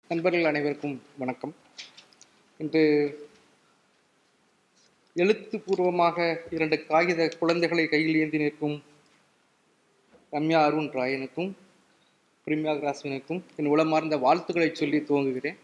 நண்பர்கள் அனைவருக்கும் வணக்கம் இன்று எழுத்துப்பூர்வமாக இரண்டு காகித குழந்தைகளை கையில் ஏந்தி நிற்கும் ரம்யா அருண் ராயனுக்கும் பிரிமியா கிராஸ்வினுக்கும் என் உளமார்ந்த வாழ்த்துக்களை சொல்லி துவங்குகிறேன்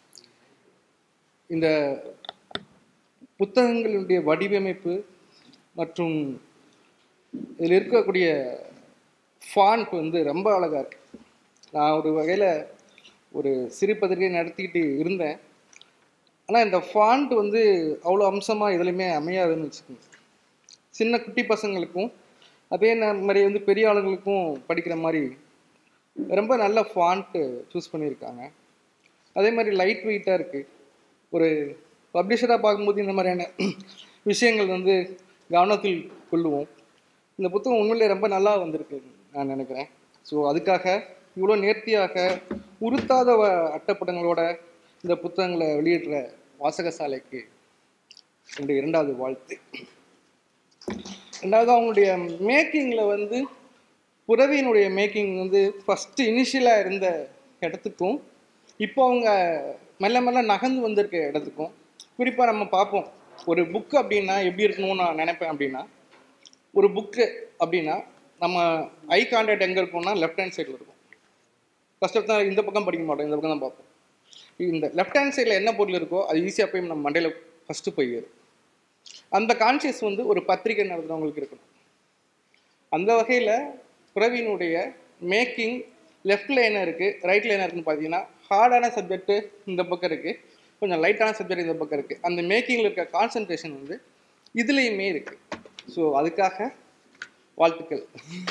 இந்த புத்தகங்களுடைய வடிவமைப்பு மற்றும் இதில் இருக்கக்கூடிய ஃபாண்ட் வந்து ரொம்ப அழகாக இருக்கு நான் ஒரு வகையில் ஒரு சிறு பத்திரிகை நடத்திக்கிட்டு இருந்தேன் ஆனால் இந்த ஃபாண்ட் வந்து அவ்வளோ அம்சமாக எதுலையுமே அமையாதுன்னு வச்சுக்கோங்க சின்ன குட்டி பசங்களுக்கும் அதே ந- மாதிரி வந்து பெரிய ஆளுங்களுக்கும் படிக்கிற மாதிரி ரொம்ப நல்ல ஃபாண்ட்டு சூஸ் பண்ணியிருக்காங்க அதே மாதிரி லைட் வெயிட்டாக இருக்குது ஒரு பப்ளிஷராக பார்க்கும்போது இந்த மாதிரியான விஷயங்கள் வந்து கவனத்தில் கொள்ளுவோம் இந்த புத்தகம் உண்மையிலே ரொம்ப நல்லா வந்திருக்கு நான் நினைக்கிறேன் ஸோ அதுக்காக இவ்வளோ நேர்த்தியாக உருத்தாத வ- அட்டைப்படங்களோட இந்த புத்தகங்களை வெளியிடுற வாசகசாலைக்கு என்னுடைய இரண்டாவது வாழ்த்து ரெண்டாவது அவங்களுடைய மேக்கிங்கில் வந்து புறவியினுடைய மேக்கிங் வந்து ஃபஸ்ட்டு இனிஷியலாக இருந்த இடத்துக்கும் இப்போ அவங்க மெல்ல மெல்ல நகர்ந்து வந்திருக்க இடத்துக்கும் குறிப்பாக நம்ம பார்ப்போம் ஒரு புக்கு அப்படின்னா எப்படி இருக்கணும்னு நான் நினைப்பேன் அப்படின்னா ஒரு புக்கு அப்படின்னா நம்ம ஐ கான்டாக்ட் எங்கே இருக்கும்னா லெஃப்ட் ஹேண்ட் சைடில் இருக்கும் ஃபர்ஸ்ட் ஆஃப் தான் இந்த பக்கம் படிக்க மாட்டோம் இந்த பக்கம் தான் பார்ப்போம் இந்த லெஃப்ட் ஹேண்ட் சைடில் என்ன பொருள் இருக்கோ அது ஈஸியாக போய் நம்ம மண்டையில் ஃபஸ்ட்டு போயிடும் அந்த கான்சியஸ் வந்து ஒரு பத்திரிகை நடத்துகிறவங்களுக்கு இருக்கணும் அந்த வகையில் புறவியினுடைய மேக்கிங் லெஃப்டில் என்ன இருக்குது ரைட்டில் என்ன இருக்குன்னு பார்த்தீங்கன்னா ஹார்டான சப்ஜெக்ட்டு இந்த பக்கம் இருக்குது கொஞ்சம் லைட்டான சப்ஜெக்ட் இந்த பக்கம் இருக்குது அந்த மேக்கிங்கில் இருக்க கான்சன்ட்ரேஷன் வந்து இதுலேயுமே இருக்குது ஸோ அதுக்காக வாழ்த்துக்கள்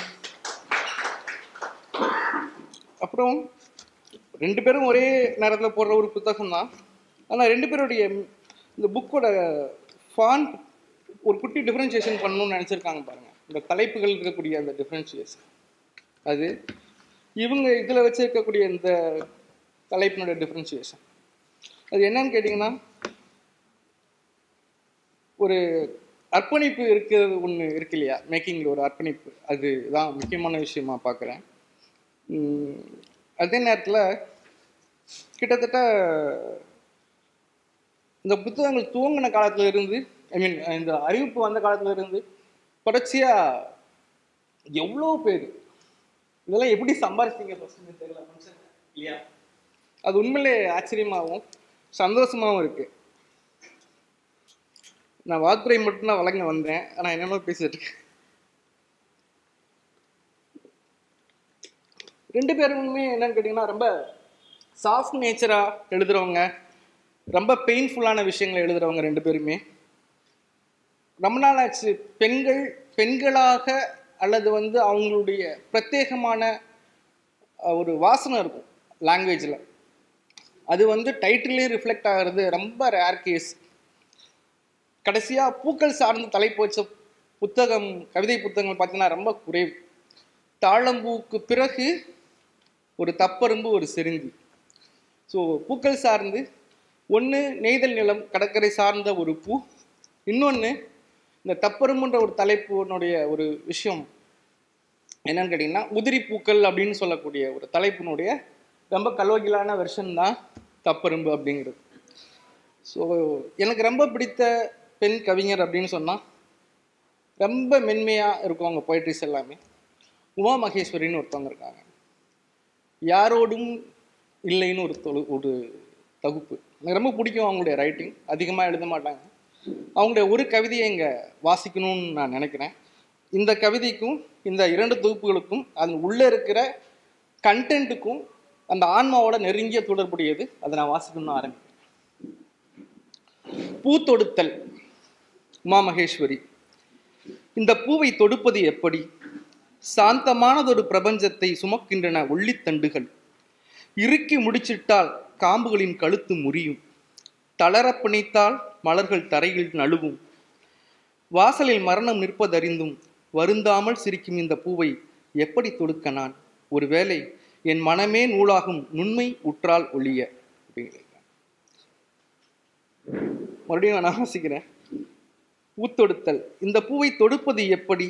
அப்புறம் ரெண்டு பேரும் ஒரே நேரத்தில் போடுற ஒரு புத்தகம் தான் ஆனால் ரெண்டு பேருடைய இந்த புக்கோட ஃபாண்ட் ஒரு குட்டி டிஃப்ரென்சியேஷன் பண்ணணும்னு நினச்சிருக்காங்க பாருங்கள் இந்த தலைப்புகள் இருக்கக்கூடிய அந்த டிஃப்ரென்சியேஷன் அது இவங்க இதில் வச்சிருக்கக்கூடிய இந்த தலைப்பினுடைய டிஃப்ரென்சியேஷன் அது என்னன்னு கேட்டிங்கன்னா ஒரு அர்ப்பணிப்பு இருக்கிறது ஒன்று இருக்கு இல்லையா மேக்கிங்கில் ஒரு அர்ப்பணிப்பு அதுதான் முக்கியமான விஷயமா பார்க்குறேன் அதே நேரத்தில் கிட்டத்தட்ட இந்த புத்தகங்கள் துவங்கின காலத்துல இருந்து ஐ மீன் இந்த அறிவிப்பு வந்த காலத்துல இருந்து தொடர்ச்சியாக எவ்வளோ பேர் இதெல்லாம் எப்படி சம்பாரிச்சிங்க ஃபர்ஸ்ட்னு தெரியல function இல்லையா அது உண்மையிலே ஆச்சரியமாகவும் சந்தோஷமாகவும் இருக்கு நான் வாக்குறை மட்டும்தான் வழங்க வந்தேன் ஆனால் என்னென்னோ பேசிட்டு இருக்கேன் ரெண்டு பேருமே என்னன்னு கேட்டிங்கன்னா ரொம்ப சாஃப்ட் நேச்சராக எழுதுறவங்க ரொம்ப பெயின்ஃபுல்லான விஷயங்களை எழுதுறவங்க ரெண்டு பேருமே ரொம்ப நாள் ஆச்சு பெண்கள் பெண்களாக அல்லது வந்து அவங்களுடைய பிரத்யேகமான அஹ், ஒரு வாசனை இருக்கும் லாங்குவேஜில் அது வந்து டைட்டிலே ரிஃப்ளெக்ட் ஆகிறது ரொம்ப ரேர் கேஸ் கடைசியாக பூக்கள் சார்ந்த தலைப்பு வச்ச புத்தகம் கவிதை புத்தகங்கள் பார்த்தீங்கன்னா ரொம்ப குறைவு தாழம்பூக்கு பிறகு ஒரு தப்பரும்பு ஒரு செருந்தி ஸோ பூக்கள் சார்ந்து ஒன்று நெய்தல் நிலம் கடற்கரை சார்ந்த ஒரு பூ இன்னொன்று இந்த தப்பரும்புன்ற ஒரு தலைப்பினுடைய ஒரு விஷயம் என்னன்னு கேட்டிங்கன்னா உதிரி பூக்கள் அப்படின்னு சொல்லக்கூடிய ஒரு தலைப்பினுடைய ரொம்ப கலோகிலான வெர்ஷன் தான் தப்பரும்பு அப்படிங்கிறது ஸோ எனக்கு ரொம்ப பிடித்த பெண் கவிஞர் அப்படின்னு சொன்னால் ரொம்ப மென்மையாக இருக்கும் அவங்க போய்ட்ரிஸ் எல்லாமே உமா மகேஸ்வரின்னு ஒருத்தவங்க இருக்காங்க யாரோடும் இல்லைன்னு ஒரு தொழு ஒரு தொகுப்பு எனக்கு ரொம்ப பிடிக்கும் அவங்களுடைய ரைட்டிங் அதிகமாக எழுத மாட்டாங்க அவங்களுடைய ஒரு கவிதையை இங்கே வாசிக்கணும்னு நான் நினைக்கிறேன் இந்த கவிதைக்கும் இந்த இரண்டு தொகுப்புகளுக்கும் அது உள்ளே இருக்கிற கண்டென்ட்டுக்கும் அந்த ஆன்மாவோட நெருங்கிய தொடர்புடையது அதை நான் வாசிக்கணும்னு ஆரம்பிக்கிறேன் பூ தொடுத்தல் உமா மகேஸ்வரி இந்த பூவை தொடுப்பது எப்படி சாந்தமானதொரு பிரபஞ்சத்தை சுமக்கின்றன ஒள்ளித்தண்டுகள் இறுக்கி முடிச்சிட்டால் காம்புகளின் கழுத்து முறியும் தளரப் பிணைத்தால் மலர்கள் தரையில் நழுவும் வாசலில் மரணம் நிற்பதறிந்தும் வருந்தாமல் சிரிக்கும் இந்த பூவை எப்படி தொடுக்க நான் ஒருவேளை என் மனமே நூலாகும் நுண்மை உற்றால் ஒழிய அப்படிங்கிறாங்க மறுபடியும் நான் வாசிக்கிறேன் பூத்தொடுத்தல் இந்த பூவை தொடுப்பது எப்படி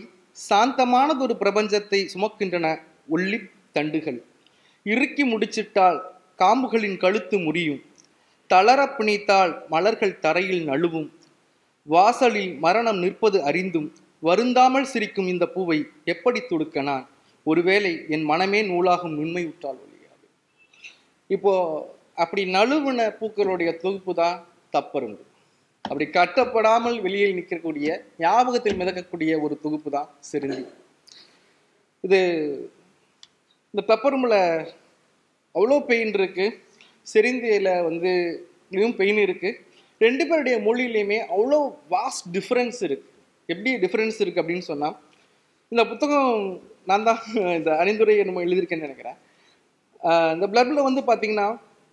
சாந்தமானதொரு பிரபஞ்சத்தை சுமக்கின்றன ஒள்ளி தண்டுகள் இறுக்கி முடிச்சிட்டால் காம்புகளின் கழுத்து முறியும் தளரப் பிணித்தால் மலர்கள் தரையில் நழுவும் வாசலில் மரணம் நிற்பது அறிந்தும் வருந்தாமல் சிரிக்கும் இந்த பூவை எப்படி துடுக்க நான் ஒருவேளை என் மனமே நூலாகும் நுண்மை உற்றால் ஒழியாது இப்போ அப்படி நழுவுன பூக்களுடைய தொகுப்பு தான் தப்பரும்பு அப்படி கட்டப்படாமல் வெளியில் நிற்கக்கூடிய ஞாபகத்தில் மிதக்கக்கூடிய ஒரு தொகுப்பு தான் சிறுந்தி இது இந்த பெப்பரும்புல அவ்வளோ பெயின் இருக்கு செரிந்தியில வந்து இதுவும் பெயின் இருக்கு ரெண்டு பேருடைய மொழியிலையுமே அவ்வளோ வாஸ்ட் டிஃப்ரென்ஸ் இருக்கு எப்படி டிஃப்ரென்ஸ் இருக்கு அப்படின்னு சொன்னா இந்த புத்தகம் நான் தான் இந்த அறிந்துரை நம்ம எழுதியிருக்கேன்னு நினைக்கிறேன் ஆஹ் இந்த பிளப்ல வந்து பார்த்தீங்கன்னா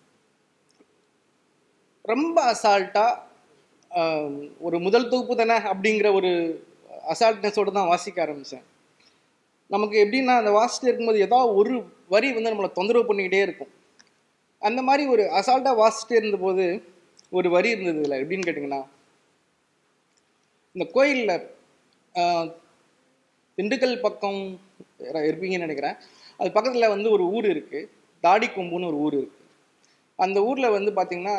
ரொம்ப அசால்ட்டா ஒரு முதல் தொகுப்பு தானே அப்படிங்கிற ஒரு அசால்ட்னஸோட தான் வாசிக்க ஆரம்பித்தேன் நமக்கு எப்படின்னா அந்த வாசிச்சுட்டு இருக்கும்போது ஏதாவது ஒரு வரி வந்து நம்மளை தொந்தரவு பண்ணிக்கிட்டே இருக்கும் அந்த மாதிரி ஒரு அசால்ட்டாக வாசிச்சுட்டே இருந்தபோது ஒரு வரி இருந்தது இதில் எப்படின்னு கேட்டிங்கன்னா இந்த கோயிலில் திண்டுக்கல் பக்கம் யாரா இருப்பீங்கன்னு நினைக்கிறேன் அது பக்கத்தில் வந்து ஒரு ஊர் இருக்குது தாடிக்கொம்புன்னு ஒரு ஊர் இருக்குது அந்த ஊரில் வந்து பார்த்திங்கன்னா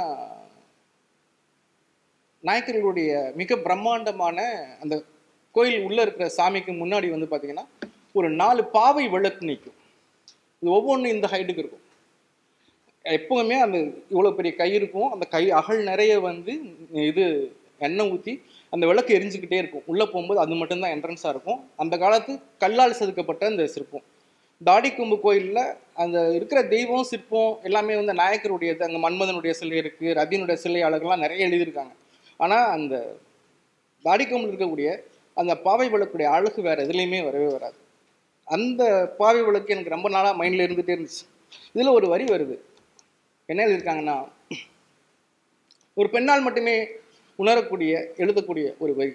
நாயக்கர்களுடைய மிக பிரம்மாண்டமான அந்த கோயில் உள்ளே இருக்கிற சாமிக்கு முன்னாடி வந்து பார்த்திங்கன்னா ஒரு நாலு பாவை விளக்கு நிற்கும் இது ஒவ்வொன்றும் இந்த ஹைட்டுக்கு இருக்கும் எப்பவுமே அந்த இவ்வளோ பெரிய கை இருக்கும் அந்த கை அகல் நிறைய வந்து இது எண்ணெய் ஊற்றி அந்த விளக்கு எரிஞ்சுக்கிட்டே இருக்கும் உள்ளே போகும்போது அது மட்டும்தான் என்ட்ரன்ஸாக இருக்கும் அந்த காலத்து கல்லால் செதுக்கப்பட்ட அந்த சிற்பம் தாடிக்கொம்பு கோயிலில் அந்த இருக்கிற தெய்வம் சிற்பம் எல்லாமே வந்து நாயக்கருடையது அங்கே மன்மதனுடைய சிலை இருக்குது ரதியினுடைய சிலை அழகெல்லாம் நிறைய எழுதியிருக்காங்க ஆனால் அந்த தாடிக்கொம்பில் இருக்கக்கூடிய அந்த பாவை விளக்குடைய அழகு வேறு எதுலேயுமே வரவே வராது அந்த பாவை விளக்கு எனக்கு ரொம்ப நாளாக மைண்டில் இருந்துகிட்டே இருந்துச்சு இதில் ஒரு வரி வருது என்ன எழுதியிருக்காங்கன்னா ஒரு பெண்ணால் மட்டுமே உணரக்கூடிய எழுதக்கூடிய ஒரு வரி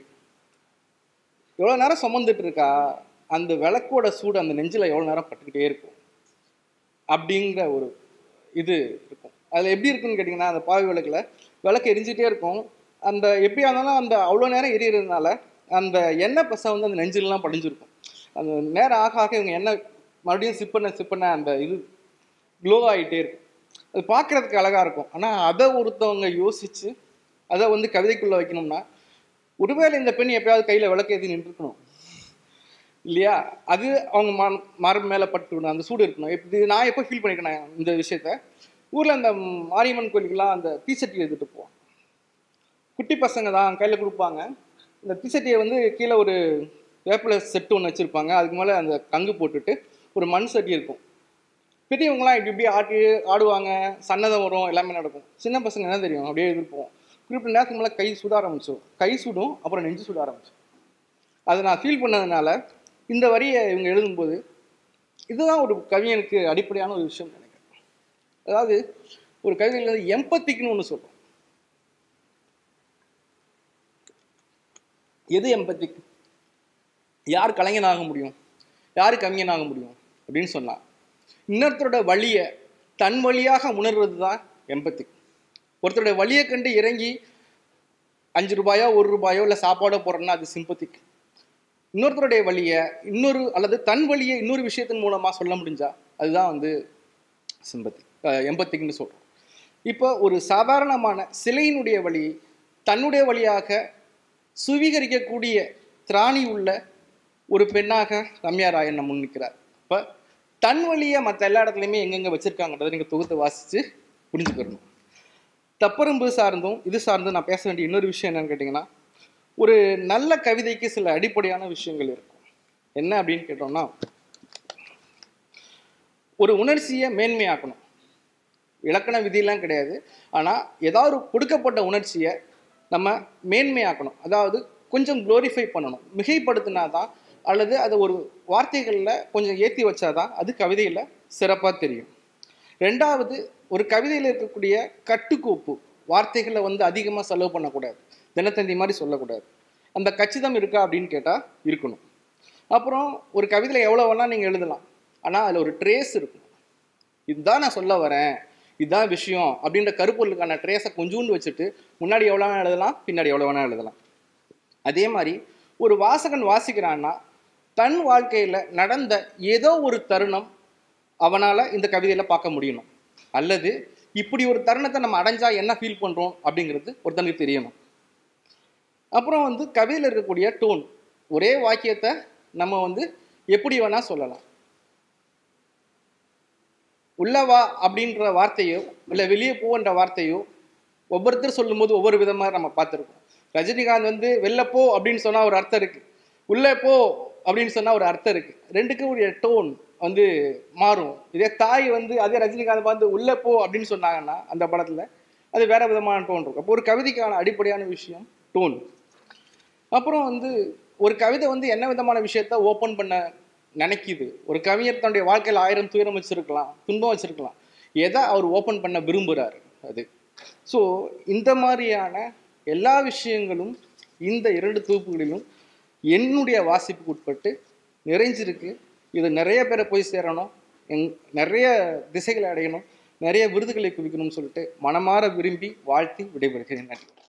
எவ்வளோ நேரம் சுமந்துட்டு இருக்கா அந்த விளக்கோட சூடு அந்த நெஞ்சில் எவ்வளோ நேரம் பட்டுக்கிட்டே இருக்கும் அப்படிங்கிற ஒரு இது இருக்கும் அதில் எப்படி இருக்குன்னு கேட்டிங்கன்னா அந்த பாவை விளக்கில் விளக்கு எரிஞ்சிட்டே இருக்கும் அந்த எப்படியா இருந்தாலும் அந்த அவ்வளோ நேரம் எரியறதுனால அந்த எண்ணெய் பசை வந்து அந்த நெஞ்சிலலாம் படிஞ்சிருக்கும் அந்த நேரம் ஆக ஆக இவங்க எண்ணெய் மறுபடியும் சிப் பண்ண சிப் பண்ண அந்த இது க்ளோ ஆகிட்டே இருக்கும் அது பார்க்குறதுக்கு அழகாக இருக்கும் ஆனால் அதை ஒருத்தவங்க யோசித்து அதை வந்து கவிதைக்குள்ளே வைக்கணும்னா ஒருவேளை இந்த பெண் எப்பயாவது கையில் விளக்கு ஏற்றி நின்றுக்கணும் இல்லையா அது அவங்க மா மரம் மேலே பட்டு அந்த சூடு இருக்கணும் இது நான் எப்போ ஃபீல் பண்ணிக்கிறேன் இந்த விஷயத்த ஊரில் அந்த மாரியம்மன் கோயிலுக்கெல்லாம் அந்த தீச்சட்டி எடுத்துகிட்டு போவோம் குட்டி பசங்க தான் கையில் கொடுப்பாங்க இந்த தீச்சட்டியை வந்து கீழே ஒரு வேப்பிலை செட்டு ஒன்று வச்சுருப்பாங்க அதுக்கு மேலே அந்த கங்கு போட்டுட்டு ஒரு மண் சட்டி இருக்கும் பெரியவங்களாம் இப்படி இப்படி ஆட்டி ஆடுவாங்க சன்னதம் வரும் எல்லாமே நடக்கும் சின்ன பசங்க என்ன தெரியும் அப்படியே எதிர்ப்போம் குறிப்பிட்ட நேரத்துக்கு மேலே கை சுட ஆரம்பிச்சோம் கை சுடும் அப்புறம் நெஞ்சு சுட ஆரம்பிச்சோம் அதை நான் ஃபீல் பண்ணதுனால இந்த வரியை இவங்க எழுதும்போது இதுதான் ஒரு கவிஞனுக்கு அடிப்படையான ஒரு விஷயம் நினைக்கிறேன் அதாவது ஒரு கவிதையில் வந்து எம்பத்திக்குன்னு ஒன்று சொல்கிறோம் எது எம்பத்திக் யார் கலைஞனாக முடியும் யார் கவிஞனாக முடியும் அப்படின்னு சொன்னா இன்னொருத்தரோட வழியை தன் வழியாக உணர்வது தான் எம்பத்திக் ஒருத்தருடைய வழியை கண்டு இறங்கி அஞ்சு ரூபாயோ ஒரு ரூபாயோ இல்லை சாப்பாடோ போடுறோன்னா அது சிம்பத்திக் இன்னொருத்தருடைய வழியை இன்னொரு அல்லது தன் வழியை இன்னொரு விஷயத்தின் மூலமாக சொல்ல முடிஞ்சா அதுதான் வந்து சிம்பத்தி எம்பத்திக்னு சொல்கிறோம் இப்போ ஒரு சாதாரணமான சிலையினுடைய வழியை தன்னுடைய வழியாக சுவீகரிக்கக்கூடிய திராணி உள்ள ஒரு பெண்ணாக ரம்யா ராயன் நம்ம முன்னிக்கிறார் இப்போ தன் வழியை மற்ற எல்லா இடத்துலையுமே எங்கெங்கே வச்சுருக்காங்கன்றதை நீங்கள் தொகுத்து வாசித்து புரிஞ்சுக்கிறணும் தப்பரும்பு சார்ந்தும் இது சார்ந்தும் நான் பேச வேண்டிய இன்னொரு விஷயம் என்னன்னு கேட்டிங்கன்னா ஒரு நல்ல கவிதைக்கு சில அடிப்படையான விஷயங்கள் இருக்கும் என்ன அப்படின்னு கேட்டோம்னா ஒரு உணர்ச்சியை மேன்மையாக்கணும் இலக்கண விதியெல்லாம் கிடையாது ஆனால் ஏதாவது ஒரு கொடுக்கப்பட்ட உணர்ச்சியை நம்ம மேன்மையாக்கணும் அதாவது கொஞ்சம் க்ளோரிஃபை பண்ணணும் மிகைப்படுத்தினா தான் அல்லது அதை ஒரு வார்த்தைகளில் கொஞ்சம் ஏற்றி வச்சாதான் அது கவிதையில் சிறப்பாக தெரியும் ரெண்டாவது ஒரு கவிதையில் இருக்கக்கூடிய கட்டுக்கோப்பு வார்த்தைகளை வந்து அதிகமாக செலவு பண்ணக்கூடாது தினத்தந்தி மாதிரி சொல்லக்கூடாது அந்த கச்சிதம் இருக்கா அப்படின்னு கேட்டால் இருக்கணும் அப்புறம் ஒரு கவிதையில் எவ்வளோ வேணால் நீங்கள் எழுதலாம் ஆனால் அதில் ஒரு ட்ரேஸ் இருக்கணும் இதுதான் நான் சொல்ல வரேன் இதுதான் விஷயம் அப்படின்ற கருப்பொருளுக்கான ட்ரேஸை கொஞ்சோண்டு வச்சுட்டு முன்னாடி எவ்வளோ வேணால் எழுதலாம் பின்னாடி எவ்வளோ வேணால் எழுதலாம் அதே மாதிரி ஒரு வாசகன் வாசிக்கிறான்னா தன் வாழ்க்கையில் நடந்த ஏதோ ஒரு தருணம் அவனால் இந்த கவிதையில் பார்க்க முடியணும் அல்லது இப்படி ஒரு தருணத்தை நம்ம அடைஞ்சா என்ன ஃபீல் பண்றோம் அப்படிங்கிறது ஒருத்தனுக்கு தெரியணும் அப்புறம் வந்து கவிதையில் இருக்கக்கூடிய டோன் ஒரே வாக்கியத்தை நம்ம வந்து எப்படி வேணா சொல்லலாம் உள்ள வா அப்படின்ற வார்த்தையோ இல்லை வெளியே போன்ற வார்த்தையோ ஒவ்வொருத்தர் சொல்லும்போது ஒவ்வொரு விதமாக நம்ம பார்த்துருக்கோம் ரஜினிகாந்த் வந்து வெளில போ அப்படின்னு சொன்னால் ஒரு அர்த்தம் இருக்கு உள்ளே போ அப்படின்னு சொன்னால் ஒரு அர்த்தம் இருக்கு ரெண்டுக்கும் ஒரு டோன் வந்து மாறும் இதே தாய் வந்து அதே ரஜினிகாந்த் பார்த்து உள்ளே போ அப்படின்னு சொன்னாங்கன்னா அந்த படத்தில் அது வேற விதமான டோன் இருக்கும் அப்போ ஒரு கவிதைக்கான அடிப்படையான விஷயம் டோன் அப்புறம் வந்து ஒரு கவிதை வந்து என்ன விதமான விஷயத்த ஓப்பன் பண்ண நினைக்குது ஒரு கவிஞர் தன்னுடைய வாழ்க்கையில் ஆயிரம் துயரம் வச்சிருக்கலாம் துன்பம் வச்சிருக்கலாம் எதை அவர் ஓப்பன் பண்ண விரும்புகிறாரு அது ஸோ இந்த மாதிரியான எல்லா விஷயங்களும் இந்த இரண்டு தொகுப்புகளிலும் என்னுடைய வாசிப்புக்கு உட்பட்டு நிறைஞ்சிருக்கு இது நிறைய பேரை போய் சேரணும் எங் நிறைய திசைகளை அடையணும் நிறைய விருதுகளை குவிக்கணும்னு சொல்லிட்டு மனமாற விரும்பி வாழ்த்தி விடைபெறுகிறேன் நன்றி